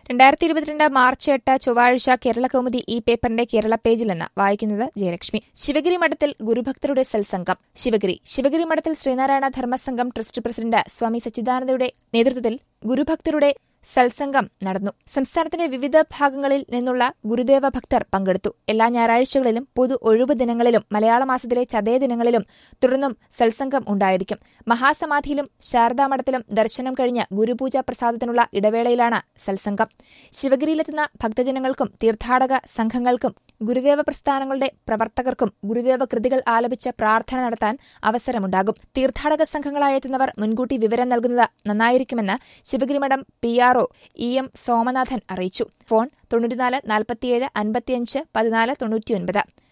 രണ്ടായിരത്തി ഇരുപത്തിരണ്ട് മാർച്ച് എട്ട് ചൊവ്വാഴ്ച കേരള കൗമുദി ഈ പേപ്പറിന്റെ കേരള പേജിൽ നിന്ന് വായിക്കുന്നത് ജയലക്ഷ്മി ശിവഗിരി മഠത്തിൽ ഗുരുഭക്തരുടെ സത്സംഗം ശിവഗിരി ശിവഗിരി മഠത്തിൽ ശ്രീനാരായണ ധർമ്മസംഘം ട്രസ്റ്റ് പ്രസിഡന്റ് സ്വാമി സച്ചിദാനന്ദയുടെ നേതൃത്വത്തിൽ ഗുരുഭക്തരുടെ സത്സംഗം നടന്നു സംസ്ഥാനത്തിന്റെ വിവിധ ഭാഗങ്ങളിൽ നിന്നുള്ള ഗുരുദേവ ഭക്തർ പങ്കെടുത്തു എല്ലാ ഞായറാഴ്ചകളിലും പൊതു ഒഴിവ് ദിനങ്ങളിലും മലയാള മാസത്തിലെ ചതയ ദിനങ്ങളിലും തുടർന്നും സത്സംഗം ഉണ്ടായിരിക്കും മഹാസമാധിയിലും ശാരദാമഠത്തിലും ദർശനം കഴിഞ്ഞ് ഗുരുപൂജ പ്രസാദത്തിനുള്ള ഇടവേളയിലാണ് സത്സംഗം ശിവഗിരിയിലെത്തുന്ന ഭക്തജനങ്ങൾക്കും തീർത്ഥാടക സംഘങ്ങൾക്കും ഗുരുദേവ പ്രസ്ഥാനങ്ങളുടെ പ്രവർത്തകർക്കും ഗുരുദേവ കൃതികൾ ആലപിച്ച് പ്രാർത്ഥന നടത്താൻ അവസരമുണ്ടാകും തീർത്ഥാടക സംഘങ്ങളായി എത്തുന്നവർ മുൻകൂട്ടി വിവരം നൽകുന്നത് നന്നായിരിക്കുമെന്ന് Sivagirimadom PRO E M Somanathan അറിയിച്ചു ഫോൺ തൊണ്ണൂറ്റിനാല് നാൽപ്പത്തിയേഴ് അൻപത്തിയഞ്ച് പതിനാല് തൊണ്ണൂറ്റിയൊൻപത്